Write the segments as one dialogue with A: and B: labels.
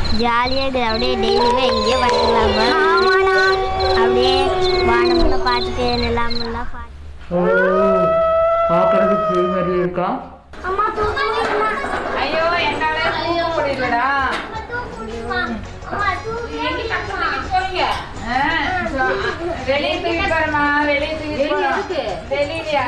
A: ஜாலியாக இருக்குது அப்படியே டெய்லியுமே எங்கேயோ படுத்துக்கலாமா அப்படியே வானமெல்லாம் பார்த்துட்டு நிலாமெல்லாம் பார்த்து
B: ஓ பார்க்கறதுக்கு பேய் மாதிரி இருக்கா
A: அம்மா தூக்கமா
B: ஐயோ என்னால தூங்க முடியலடா போறீங்க வெளியே தூக்கி பாருமா வெளியே தூக்கி வெளியிலயா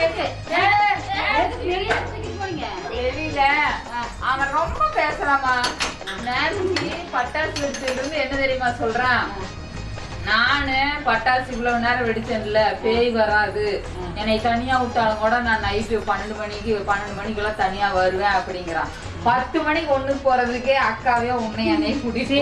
B: வெளியில அவன் ரொம்ப பேசுறாமா நான்சி பட்டாசு வெடிச்சதுல இருந்து என்ன தெரியுமா சொல்றான் நானு பட்டாசு இவ்வளவு நேரம் வெடிச்சேன்ல பேய் வராது என்னை தனியா விட்டாலும் கூட நான் நைட்டு பன்னெண்டு மணிக்கு பன்னெண்டு மணிக்கெல்லாம் தனியா வருவேன் அப்படிங்கிறான் பத்து மணிக்கு ஒண்ணுக்கு போறதுக்கே அக்காவே உன்னை என்னை கூட்டிட்டு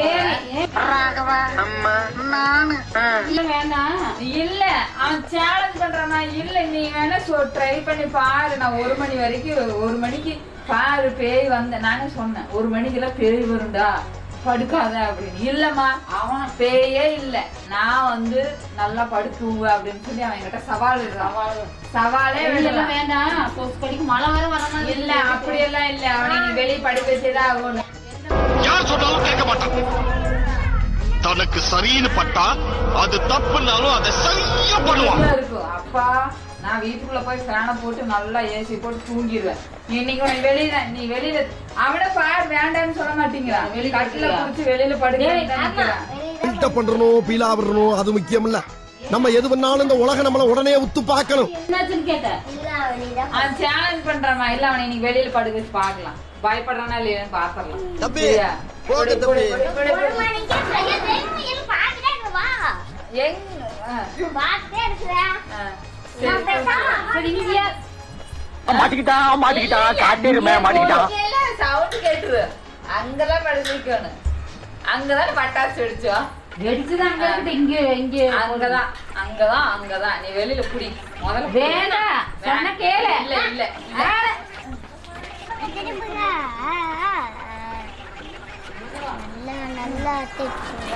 C: இல்ல வேண்டாம்
B: இல்ல அவன் சேலஞ்ச் பண்றானா இல்ல நீ வேணா ட்ரை பண்ணி பாரு நான் ஒரு மணி வரைக்கும் ஒரு மணிக்கு பாரு பேய் வந்த நானே சொன்னேன் ஒரு மணிக்கெல்லாம் பேய் வரும்டா படுக்காத அப்படின்னு இல்லம்மா அவன் பேயே இல்ல நான் வந்து நல்லா படுத்துவ அப்படின்னு சொல்லி அவன் கிட்ட சவால் சவால் சவாலே
C: வெளியில
B: விடல
C: வேண்டாம் கொசு கடிக்கு மழை வர வர மாதிரி
B: இல்ல அப்படியெல்லாம் இல்ல அவனை நீ வெளியே படுக்க வச்சேதான் ஆகணும்
D: யார் சொன்னாலும் கேட்க மாட்டான் தனக்கு சரின்னு பட்டா அது தப்புனாலும் அதை சரியா பண்ணுவான்
B: நல்லா இருக்கும் அப்பா நான் வீட்டுக்குள்ள போய் ஃபேனை போட்டு நல்லா ஏசி போட்டு தூங்கிடுவேன் நீ இன்னைக்கு உனக்கு வெளியில நீ வெளியில அவனை பார் வேண்டாம்னு சொல்ல மாட்டேங்கிறான் வெளி கட்டில புடிச்சு வெளியில படுக்க நினைக்கிறான்
E: பில்டப் பண்றணும் பீலா வரணும் அது முக்கியம் இல்ல நம்ம எது பண்ணாலும் இந்த உலகம் நம்மள உடனே உத்து பார்க்கணும்
C: என்னாச்சுன்னு கேட்டேன்
B: அவன் சேலஞ்ச் பண்றாமா இல்ல அவனை இன்னைக்கு வெளியில படுக்க வச்சு பார்க்கலாம் பயப்படுறானா இல்லையான்னு பாத்திரலாம்
E: தம்பி, போங்க தம்பி.
A: ஒரு மணிக்கே சரியா தெரியுமா? எனக்கு பார்த்துட்டே இருக்கு, வா.
B: எங்க ஆ,
A: பார்த்துட்டே இருக்கிறேன்.
B: ஆ.
A: நான் பேசாம
C: சரி இங்க யார்?
F: மாட்டிக்கிட்டா மாட்டிக்கிட்டா காட்டிருமே மாட்டிக்கிட்டா
B: எல்லாம் சவுண்ட் கேட்டுரு அங்கதான் படுக்க வைக்கணும் அங்கதான் பட்டாசு வெடிச்சோம்
C: வெடிச்சுதான் அங்க இருக்குது இங்க இங்க
B: அங்கதான் அங்கதான் அங்கதான் நீ வெளியில புடி முதல்ல புடி.
C: வேணாம் சொன்ன கேளு
B: இல்ல இல்ல இல்ல
A: திரும்புங்க. ஆ, ஆ, ஆ. நல்லா நல்லா தைச்சுங்க.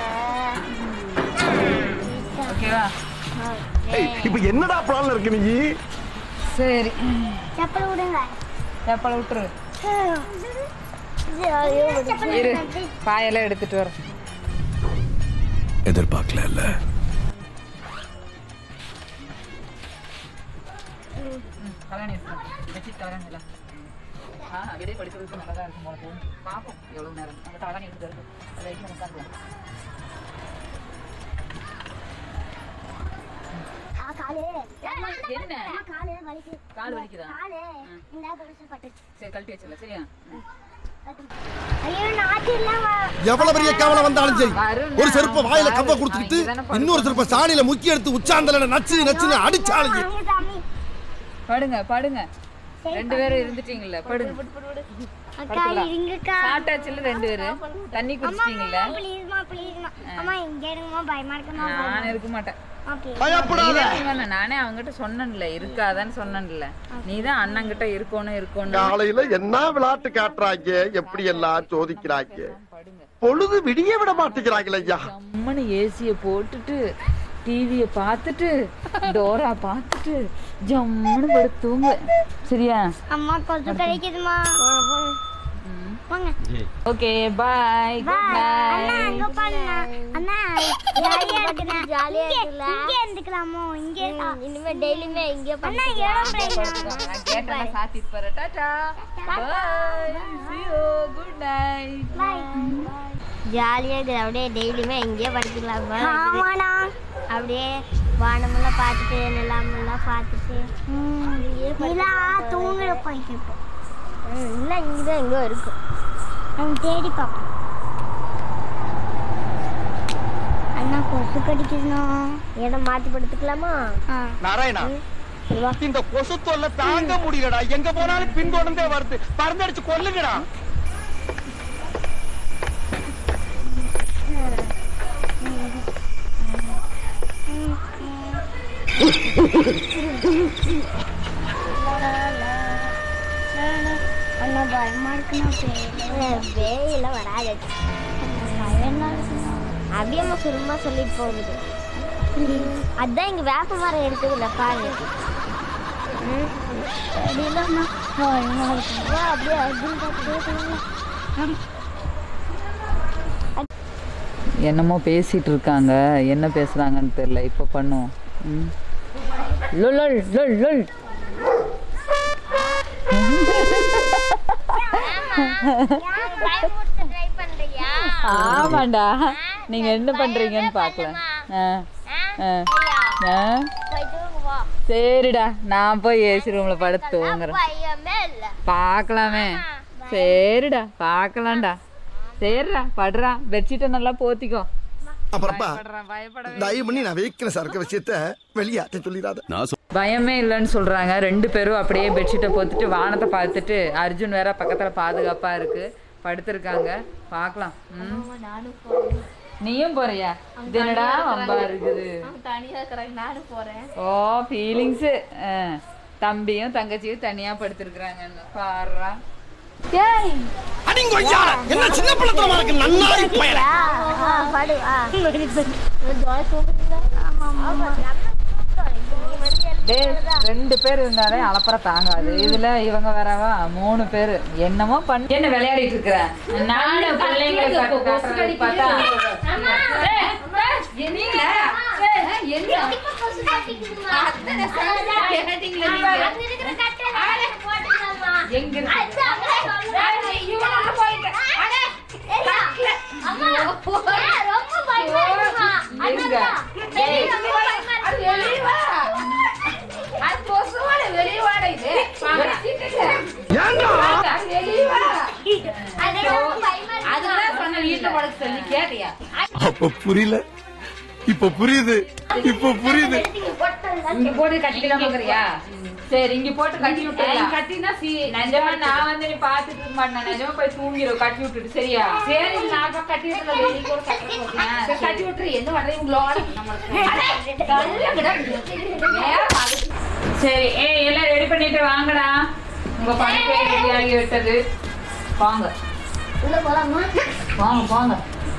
B: ஓகேவா
E: ஏய், இப்ப என்னடா பிளான்ல இருக்கு நீ
B: சரி
A: செப்பல் விடுங்க
B: செப்பல விட்டுரு
A: ஜாலியா
B: இரு
A: விடுங்க.
B: பாயெல்லாம் எடுத்துட்டு வர
E: எதிர்பார்க்கல
B: கல்யாணி வச்சுட்டு கல்யாணி ஆ வெளியே படிக்கிறதுக்கு நல்லா தான் இருக்கும் போல போகும் பார்ப்போம் எவ்வளோ நேரம் அந்த கல்யாணி எடுத்து இருக்கு அதை வச்சு நம்ம உட்காந்துக்கலாம்
A: ஆ, காலு. அம்மா,
B: என்ன
A: அம்மா, காலு வலிக்குது.
B: கால் வலிக்குதா
A: காலு இந்த கொலுசு பட்டுச்சு.
B: சரி கழட்டி வச்சிடல சரியா
A: ஐயோ நாட்டு இல்லாம
E: எவ்வளவு பெரிய கவலை வந்தாலும் சரி
B: வருணா,
E: ஒரு செருப்ப வாயில கம்ப
B: அவன்
E: கொடுத்துக்கிட்டு
B: இங்கதானே படுப்பான்.
E: இன்னொரு செருப்ப சாணியில முக்கி எடுத்து உச்சாந்தல நச்சு நச்சுன்னு அடிச்சாளுங்க
A: வாங்க சாமி.
B: படுங்க படுங்க ரெண்டு பேரும் இருந்துட்டீங்கல்ல படுங்க
A: அக்கா இருங்கக்கா
B: சாப்பிட்டாச்சுல ரெண்டு பேரும் தண்ணி குடிச்சிட்டீங்கல்ல
A: ப்ளீஸ்மா ப்ளீஸ்மா அம்மா இங்க இருங்கம்மா பயமா இருக்குமா
B: நான் இருக்க மாட்டேன்
A: ஓகே
B: நீதான் இருக்க வேணாம். நானே அவங்கிட்ட சொன்னேன்ல இருக்காதான்னு சொன்னேன்ல நீதான் அண்ணங்கிட்ட இருக்கணும் இருக்கணும்
E: காலையில என்ன விளையாட்டு காட்டுறாங்க எப்படி எல்லாம் சோதிக்கிறாங்க
B: படுங்க
E: பொழுது விடிய விட மாட்டேங்கிறாங்களே ஐயா
B: அம்மனு ஏசிய போட்டுட்டு டிவிய பார்த்துட்டு டோரா பார்த்துட்டு ஜம்முன்னு படுத்து தூங்க சரியா
A: அம்மா கொஞ்சம் கிடைக்குதுமா வாங்க
B: ஓகே பாய் குட்
A: அண்ணா
B: நைட்
A: அங்க பாருங்க அண்ணா ஜாலியா இருக்குண்ணா ஜாலியா இருக்குல்ல இங்க இருந்துக்கலாமோ இங்க இனிமே டெய்லியுமே இங்க அண்ணா இடம்
B: நான் கேட்டேன் சாத்திட்டு போறேன் டாடா bye see you good night
A: ஜாலியாக இருக்குது அப்படியே டெய்லியுமே எங்கேயோ படுத்துக்கலாம் ஆமாண்ணா அப்படியே வானமெல்லாம் பார்த்துட்டு நிலாமெல்லாம் பார்த்துட்டு நிலா தூங்குற போயிட்டு இல்லை இங்கே தான் எங்கோ இருக்கும் நம்ம தேடி பார்ப்போம் அண்ணா கொசு கடிக்குதுண்ணா இடம் மாற்றி படுத்துக்கலாமா
F: நாராயணா இந்த கொசு தொல்லை தாங்க முடியலடா எங்க போனாலும் பின்தொடர்ந்தே வருது பறந்தடிச்சு கொல்லுங்கடா
A: அண்ணா பயமா இருக்குண்ணா பேயில வராது அபியம்மா சுருமா சொல்லிட்டு போகுது அதான் இங்க வேப்ப மரம் இருக்குதுல்ல பாரு ம். தெரியலம்மா. பயமா இருக்கு. வா, அப்படியே அர்ஜுன் பார்த்துட்டே போகலாம்.
B: என்னமோ பேசிட்டு இருக்காங்க என்ன பேசுறாங்கன்னு தெரியல இப்போ பண்ணுவோம் ம். லுல் லுல் லுல் லுல்
A: பயமுறுத்த ட்ரை பண்றியா
B: ஆமாண்டா நீங்க என்ன பண்றீங்கன்னு பார்க்கலாம் ஆ ஆ ஆ
A: போய் தூங்கு போ
B: சரிடா நான் போய் ஏசி ரூம்ல படுத்து தூங்குறேன்
A: பயமே இல்ல
B: பார்க்கலாமே சரிடா பார்க்கலாம்டா சரிடா படுறா பெட்ஷீட்டை நல்லா போத்திக்கோ
E: அப்புறப்பா
B: படுறான் பயப்பட
E: தயவு பண்ணி நான் வீக்னஸ் இருக்க விஷயத்த வெளியாட்ட சொல்லிடாத
B: பயமே இல்லைன்னு சொல்றாங்க ரெண்டு பேரும் அப்படியே பெட்ஷீட்டை போத்துட்டு வானத்தை பார்த்துட்டு அர்ஜுன் வேற பக்கத்துல பாதுகாப்பா இருக்கு படுத்திருக்காங்க பார்க்கலாம் ம். நீயும் போறியா இது என்னடா வம்பா இருக்குது
A: தனியா இருக்கிறேன் நானும் போறேன்
B: ஓ ஃபீலிங்ஸ் தம்பியும் தங்கச்சியும் தனியா படுத்திருக்கிறாங்க பாடுறா
E: அடிங்கொய்யா என்ன சின்ன பிள்ளைத்தனமா இருக்கு நன்னாரி பயல
A: படு ஆமா
B: டேய் ரெண்டு பேர் இருந்தாலே அலப்பற தாங்காது இதுல இவங்க வரவா மூணு பேர் என்னமோ பண்ணி என்ன விளையாடிட்டு இருக்கிற நானும் பிள்ளைங்களை கட்டு காட்டுறது பார்த்தா எங்க
E: அப்ப புரியல இப்ப புரியுது இப்ப புரியுது
B: இங்க போட்டு கட்டிக்கலாம் பாக்குறியா சரி இங்க போட்டு கட்டி விட்டுலாம் கட்டினா சி நிஜமா நான் வந்து நீ பாத்துட்டு இருக்க மாட்டேன் நிஜமா போய் தூங்கிடும் கட்டி விட்டுட்டு சரியா சரி நான் இப்ப கட்டி விட்டுறேன் கட்டி விட்டுரு என்ன பண்றது உங்களோட சரி ஏய் எல்லாம் ரெடி பண்ணிட்டு வாங்கடா உங்க பணிப்பை ரெடி ஆகி விட்டது வாங்க வாங்க வாங்க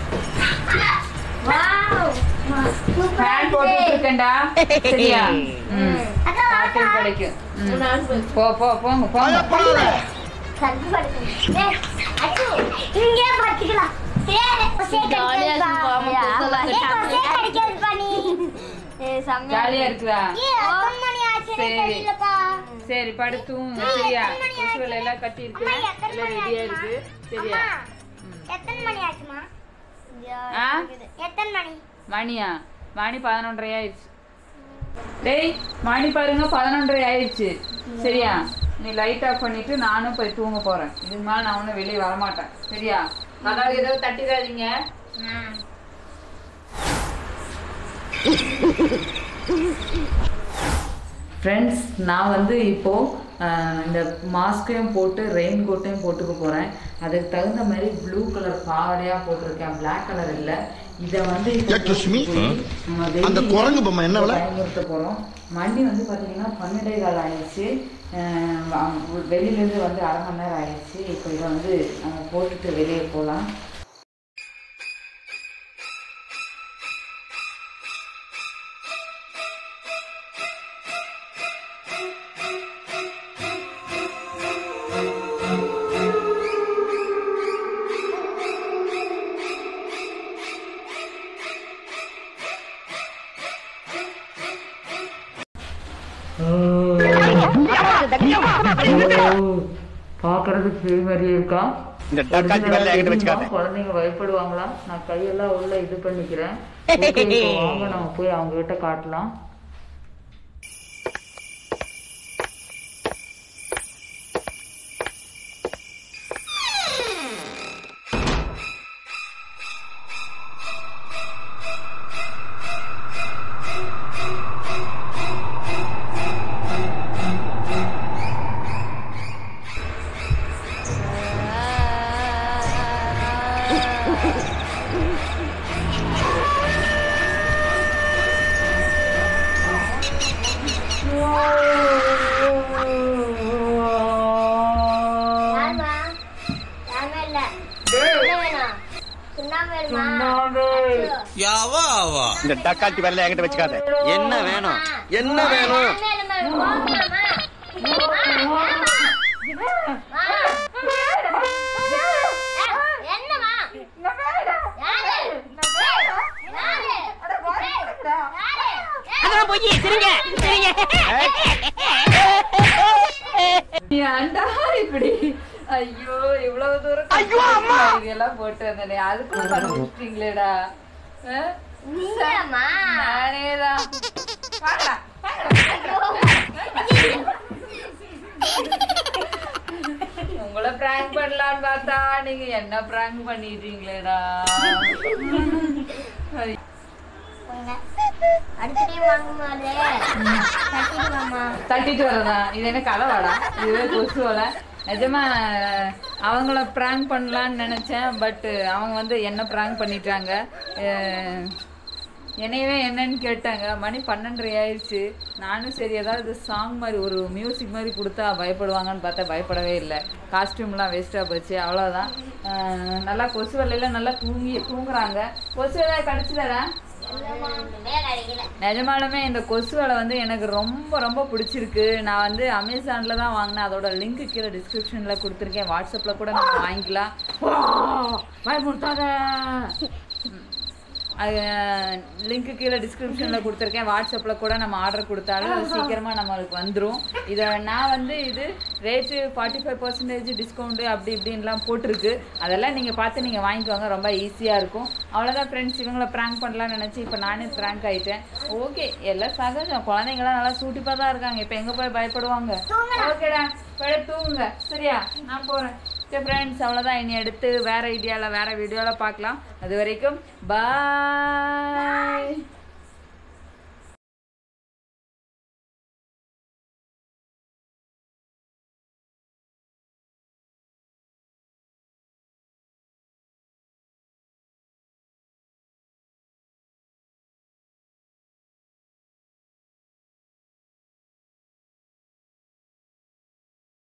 B: ஃபேன் போட்டு விட்டுருக்கேன்டா சரியா ம் காற்று கிடைக்கும் ம். போ போ போங்க போங்க
A: இங்கே படுத்துக்கலாம்
B: ஜாலியா இருக்குதா சரி.
A: தெரியலப்பா
B: சரி படுத்தும் சரியா கொசுவல் எல்லாம் கட்டி இருக்கு எல்லாம் ரெடியா இருக்கு சரியா
A: எத்தனை மணி ஆச்சுமா
B: ஆ
A: எத்தனை மணி
B: மணியா மணி பதினொன்றரை ஆயிடுச்சு டேய் மணி பாருங்க பதினொன்றரை ஆயிடுச்சு சரியா நீ லைட் ஆஃப் பண்ணிட்டு நானும் போய் தூங்க போறேன் இதுக்கு மேல நான் ஒன்றும் வெளியே வரமாட்டேன் சரியா அதாவது ஏதோ தட்டிடாதீங்க ஃப்ரெண்ட்ஸ் நான் வந்து இப்போது இந்த மாஸ்கையும் போட்டு ரெயின் கோட்டையும் போட்டுக்க போகிறேன் அதுக்கு தகுந்த மாதிரி ப்ளூ கலர் பாவடையாக போட்டிருக்கேன் Black கலர் இல்லை இதை வந்து இப்போ
E: லட்சுமி,
B: போய் நம்ம
E: அந்த
B: வெளியே
E: குரங்கு பொம்மை என்ன விலை?
B: பயமுறுத்த போகிறோம் மணி வந்து பார்த்தீங்கன்னா பன்னெண்டே கால் ஆயிடுச்சு அஹ் அவங்க வெளியிலேருந்து வந்து அரை மணி நேரம் ஆயிடுச்சு இப்போ இதை வந்து நம்ம போட்டுட்டு வெளியே போகலாம் பார்க்கறதுக்கு பேய் மாதிரியே இருக்கா
F: இந்த டக்காத்தி வேலை என்கிட்ட வச்சுக்காத.
B: குழந்தைங்க பயப்படுவாங்களா நான் கையெல்லாம் உள்ள இது பண்ணிக்கிறேன் Okay, இப்போ வாங்க நம்ம போய் அவங்க கிட்ட காட்டலாம்
A: யாருமா யாருமே இல்ல என்ன வேணும் சுண்ணாம்பு வேணுமா
F: இந்த டக்காத்தி வேலை என்கிட்ட வச்சுக்காத என்ன வேணும் என்ன வேணும்
A: என்னமா யாரு
F: போய் சிரிங்க சிரிங்க
B: ஏன்டா இப்படி ஐயோ இவ்வளவு தூரம்
F: ஐயோ, அம்மா!
B: இதெல்லாம் போட்டு வந்தேனே அதுக்குள்ள கண்டுபிடிச்சிட்டீங்களேடா ஆ?
A: நீங்கம்மா
B: நானேதான் வாங்கடா, உங்களை பிராங்க் பண்ணலான்னு பார்த்தா நீங்க என்ன பிராங்க் பண்ணிட்டீங்களேடா
A: அடுத்த வாங்கும்போது கட்டிடுவாமா
B: தட்டிட்டு வரதா இது என்ன கதை வாடா இதுவே கொசு வலை நிஜமா அவங்கள ப்ராங்க் பண்ணலான்னு நினச்சேன் பட் அவங்க வந்து என்ன ப்ராங்க் பண்ணிட்டாங்க அஹ், என்னையவே என்னன்னு கேட்டாங்க மணி பன்னெண்டரை ஆயிடுச்சு நானும் சரி ஏதாவது சாங் மாதிரி ஒரு மியூசிக் மாதிரி கொடுத்தா பயப்படுவாங்கன்னு பார்த்தா பயப்படவே இல்லை காஸ்டியூம்லாம் வேஸ்ட்டாக போச்சு அவ்வளோதான் அஹ், நல்லா கொசு வலையில் நல்லா தூங்கி தூங்குறாங்க கொசு ஏதாவது கிடச்சிதாடா நிஜமாலுமே இந்த கொசு வலை வந்து எனக்கு ரொம்ப ரொம்ப பிடிச்சிருக்கு நான் வந்து அமேசானில் தான் வாங்கினேன் அதோட லிங்க் கீழே டிஸ்கிரிப்ஷனில் கொடுத்துருக்கேன் வாட்ஸ்அப்பில் கூட நம்ம வாங்கிக்கலாம் பயமுறுத்தாத அது லிங்க்கு கீழே டிஸ்கிரிப்ஷனில் கொடுத்துருக்கேன் வாட்ஸ்அப்பில் கூட நம்ம ஆர்டர் கொடுத்தாலும் அது சீக்கிரமாக நம்மளுக்கு வந்துடும் இதை நான் வந்து இது rate forty five percentage discount அப்படி இப்படின்லாம் போட்டிருக்கு அதெல்லாம் நீங்கள் பார்த்து நீங்கள் வாங்கிக்கோங்க ரொம்ப ஈஸியாக இருக்கும் அவ்வளோதான் ஃப்ரெண்ட்ஸ் இவங்கள ப்ராங்க் பண்ணலாம்னு நினச்சி இப்போ நானே ப்ராங்க் ஆகிட்டேன் ஓகே எல்லாம் சகஜம் குழந்தைங்களாம் நல்லா சூட்டிப்பாக தான் இருக்காங்க இப்போ எங்கே போய் பயப்படுவாங்க ஓகேடா போய் தூங்குங்க சரியா நான் போகிறேன் சரி ஃப்ரெண்ட்ஸ் அவ்வளோதான் இனி அடுத்து வேறு ஐடியாவில் வேறு வீடியோவில் பார்க்கலாம் அது வரைக்கும் பாய்